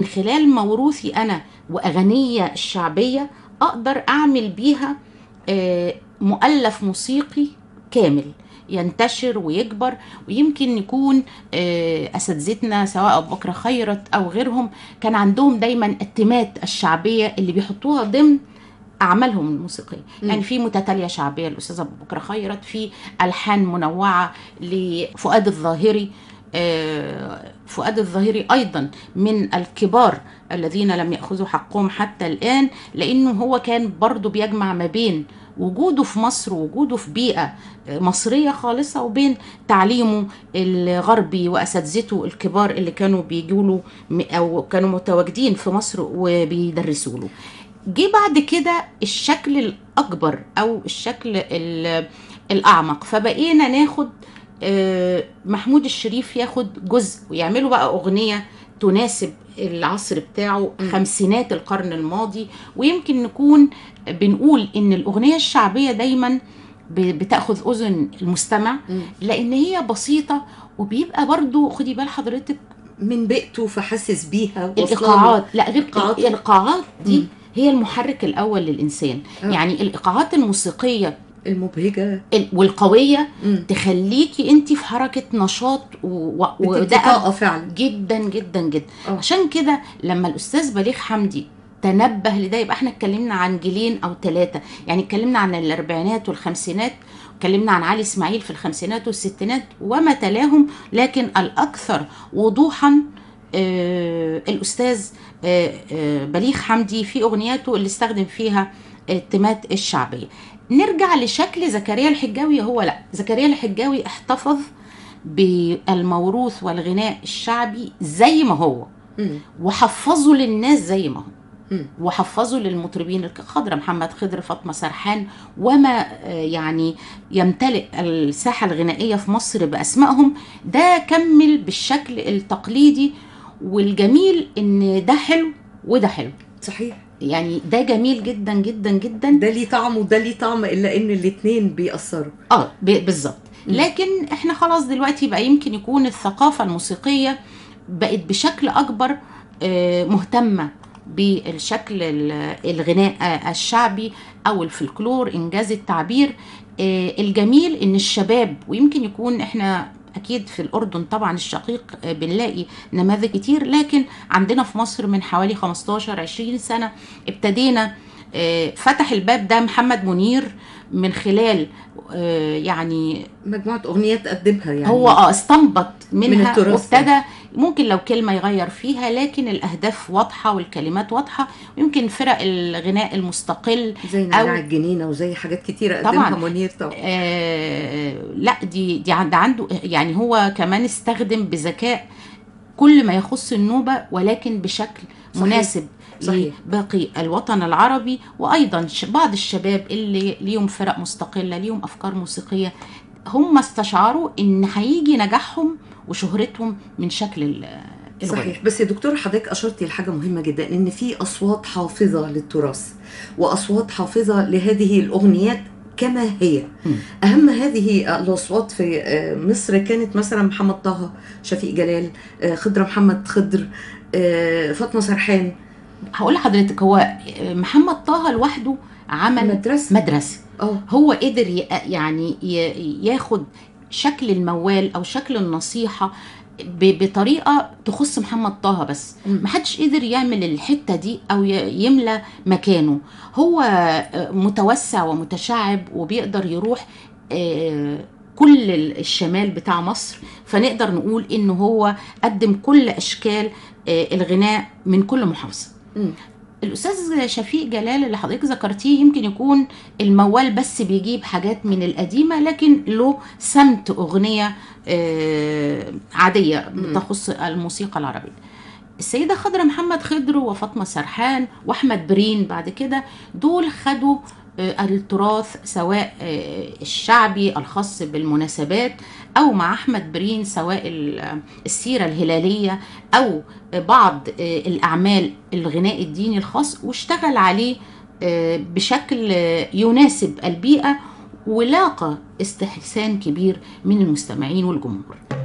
خلال موروثي انا واغنيه الشعبيه اقدر اعمل بيها آه، مؤلف موسيقي كامل ينتشر ويكبر ويمكن يكون آه، اساتذتنا سواء ابو بكر خيرت او غيرهم كان عندهم دايما التمات الشعبيه اللي بيحطوها ضمن اعمالهم الموسيقيه مم. يعني في متتاليه شعبيه الاستاذ ابو بكر خيرت في الحان منوعه لفؤاد الظاهري آه، فؤاد الظاهري ايضا من الكبار الذين لم ياخذوا حقهم حتى الان لانه هو كان برضو بيجمع ما بين وجوده في مصر ووجوده في بيئه آه، مصريه خالصه وبين تعليمه الغربي واساتذته الكبار اللي كانوا بيجوا له م- او كانوا متواجدين في مصر وبيدرسوا له جه بعد كده الشكل الاكبر او الشكل ال- الاعمق فبقينا ناخد آه، محمود الشريف ياخد جزء ويعملوا بقى اغنيه تناسب العصر بتاعه مم. خمسينات القرن الماضي ويمكن نكون بنقول ان الاغنيه الشعبيه دايما ب- بتاخذ اذن المستمع مم. لان هي بسيطه وبيبقى برضو خدي بال حضرتك من بيئته فحاسس بيها واصلة له. الايقاعات لا غير إيقاعات. الايقاعات دي مم. هي المحرك الاول للانسان آه. يعني الايقاعات الموسيقيه المبهجه ال- والقويه مم. تخليكي انت في حركه نشاط و- و- بتدي وده طاقه فعلا جدا جدا جدا آه. عشان كده لما الاستاذ بليغ حمدي تنبه لده يبقى احنا اتكلمنا عن جيلين او ثلاثه يعني اتكلمنا عن الاربعينات والخمسينات اتكلمنا عن علي اسماعيل في الخمسينات والستينات وما تلاهم لكن الاكثر وضوحا آه الاستاذ آه آه بليغ حمدي في اغنياته اللي استخدم فيها التمات الشعبيه نرجع لشكل زكريا الحجاوي هو لا زكريا الحجاوي احتفظ بالموروث والغناء الشعبي زي ما هو مم. وحفظه للناس زي ما هو مم. وحفظه للمطربين خضرة محمد خضر فاطمة سرحان وما آه، يعني يمتلئ الساحة الغنائية في مصر بأسمائهم ده كمل بالشكل التقليدي والجميل ان ده حلو وده حلو صحيح يعني ده جميل جدا جدا جدا ده ليه طعم وده ليه طعم الا ان الاتنين بيأثروا اه ب- بالظبط مم. لكن احنا خلاص دلوقتي بقى يمكن يكون الثقافة الموسيقية بقت بشكل أكبر آه، مهتمة بالشكل ال- الغناء آه، الشعبي أو الفلكلور إنجاز التعبير آه، الجميل إن الشباب ويمكن يكون احنا أكيد في الأردن طبعا الشقيق آه، بنلاقي نماذج كتير لكن عندنا في مصر من حوالي 15 20 سنة ابتدينا آه، فتح الباب ده محمد منير من خلال آه، يعني مجموعه اغنيات قدمها يعني هو اه استنبط منها من التراث وابتدى ممكن لو كلمه يغير فيها لكن الاهداف واضحه والكلمات واضحه ويمكن فرق الغناء المستقل زي أو- نعناع الجنينه وزي حاجات كتيره قدمها طبعاً. منير طبعا آه لا دي دي عند عنده يعني هو كمان استخدم بذكاء كل ما يخص النوبه ولكن بشكل صحيح. مناسب صحيح. لباقي الوطن العربي وايضا ش- بعض الشباب اللي ليهم فرق مستقله ليهم افكار موسيقيه هم استشعروا ان هيجي نجاحهم وشهرتهم من شكل ال- الغنى صحيح بس يا دكتور حضرتك اشرتي لحاجه مهمه جدا ان في اصوات حافظه للتراث واصوات حافظه لهذه الاغنيات كما هي مم. اهم هذه الاصوات في آه، مصر كانت مثلا محمد طه شفيق جلال آه، خضره محمد خضر آه، فاطمه سرحان هقول لحضرتك هو محمد طه لوحده عمل مدرسه مدرسه اه هو قدر ي- يعني ي- ياخد شكل الموال او شكل النصيحه ب- بطريقه تخص محمد طه بس مم. محدش قدر يعمل الحته دي او ي- يملى مكانه هو آه، متوسع ومتشعب وبيقدر يروح آه، كل ال- الشمال بتاع مصر فنقدر نقول انه هو قدم كل اشكال آه، الغناء من كل محافظه مم. الاستاذ شفيق جلال اللي حضرتك ذكرتيه يمكن يكون الموال بس بيجيب حاجات من القديمه لكن له سمت اغنيه آه، عاديه مم. تخص الموسيقى العربيه السيده خضره محمد خضر وفاطمه سرحان واحمد برين بعد كده دول خدوا آه، التراث سواء آه، الشعبي الخاص بالمناسبات او مع احمد برين سواء ال- السيره الهلاليه او بعض آه، الاعمال الغناء الديني الخاص واشتغل عليه آه، بشكل آه، يناسب البيئه ولاقى استحسان كبير من المستمعين والجمهور